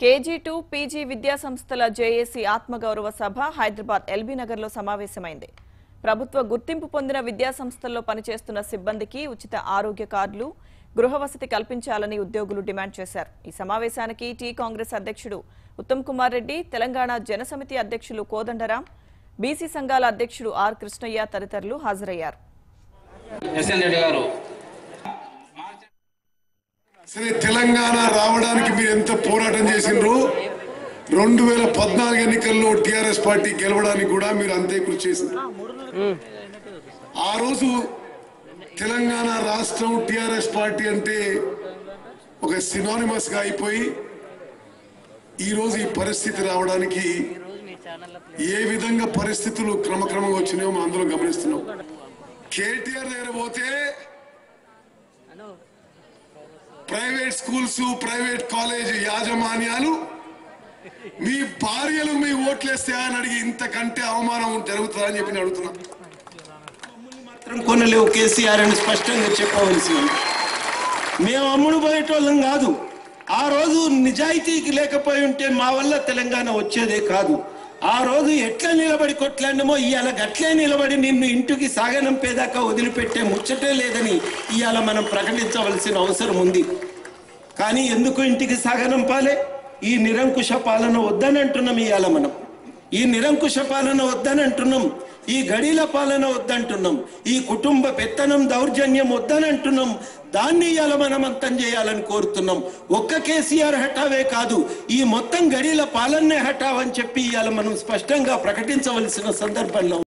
KG to PG విద్యా సంస్థల JAC ఆత్మగౌరవ సభ హైదరాబాద్ ఎల్బీ నగర్లో సమావేశమైంది ప్రభుత్వ గుర్తింపు పొందిన విద్యా సంస్థల్లో పనిచేస్తున్న సిబ్బందికి ఉచిత ఆరోగ్య కార్డులు గృహ వసతి కల్పించాలని ఉద్యోగులు డిమాండ్ చేశారు ఈ సమావేశానికి టీ కాంగ్రెస్ అధ్యక్షుడు ఉత్తమ్ కుమార్ రెడ్డి తెలంగాణ జనసమితి అధ్యక్షులు కోదండరాం బీసీ సంఘాల అధ్యక్షుడు ఆర్ కృష్ణయ్య తదితరులు హాజరయ్యారు ఎస్ఎన్ రెడ్డి గారు సరే తెలంగాణ రావడానికి మీరు ఎంత పోరాటం చేసిండ్రు రెండు వేల పద్నాలుగు ఎన్నికల్లో టిఆర్ఎస్ పార్టీ గెలవడానికి కూడా మీరు అంతే కృషి చేసిండ్రు ఆ రోజు తెలంగాణ రాష్ట్రం టిఆర్ఎస్ పార్టీ అంటే ఒక సినానిమస్ గా అయిపోయి ఈ రోజు ఈ పరిస్థితి రావడానికి ఏ విధంగా పరిస్థితులు క్రమక్రమంగా వచ్చినాయో మనం అందరం గమనిస్తున్నాం కేటీఆర్ దగ్గర పోతే ప్రైవేట్ స్కూల్స్ ప్రైవేట్ కాలేజ్ యాజమాన్యాలు మీ భార్యలు మీ ఓట్లేస్తే అని అడిగి ఇంతకంటే అవమానం జరుగుతుందని చెప్పి నేను అడుగుతున్నా మాత్రం కొనలేవు కేసీఆర్ అని స్పష్టంగా చెప్పవలసి ఉంది మేము అమ్ముడు పోయేటోళ్ళం కాదు ఆ రోజు నిజాయితీకి లేకపోయి ఉంటే మా వల్ల తెలంగాణ వచ్చేదే కాదు ఆ రోజు ఎట్లా నిలబడి కొట్లాడినమో ఇవాళ గట్లే నిలబడి నిన్ను ఇంటికి సాగనంపేదాకా వదిలిపెట్టే ముచ్చటే లేదని ఇవాళ మనం ప్రకటించవలసిన అవసరం ఉంది కానీ ఎందుకు ఇంటికి సాగనంపాలే ఈ నిరంకుశ పాలన వద్దని అంటున్నాం ఇవాళ మనం ఈ నిరంకుశ పాలన వద్దని అంటున్నాం ఈ గడీల పాలన వద్దంటున్నాం ఈ కుటుంబ పెత్తనం దౌర్జన్యం వద్దని అంటున్నాం దాన్ని ఇవాళ మనం అంతం చేయాలని కోరుతున్నాం ఒక్క కేసీఆర్ హఠావే కాదు ఈ మొత్తం గడీల పాలనే హఠావ్ అని చెప్పి ఇవాళ మనం స్పష్టంగా ప్రకటించవలసిన సందర్భంలో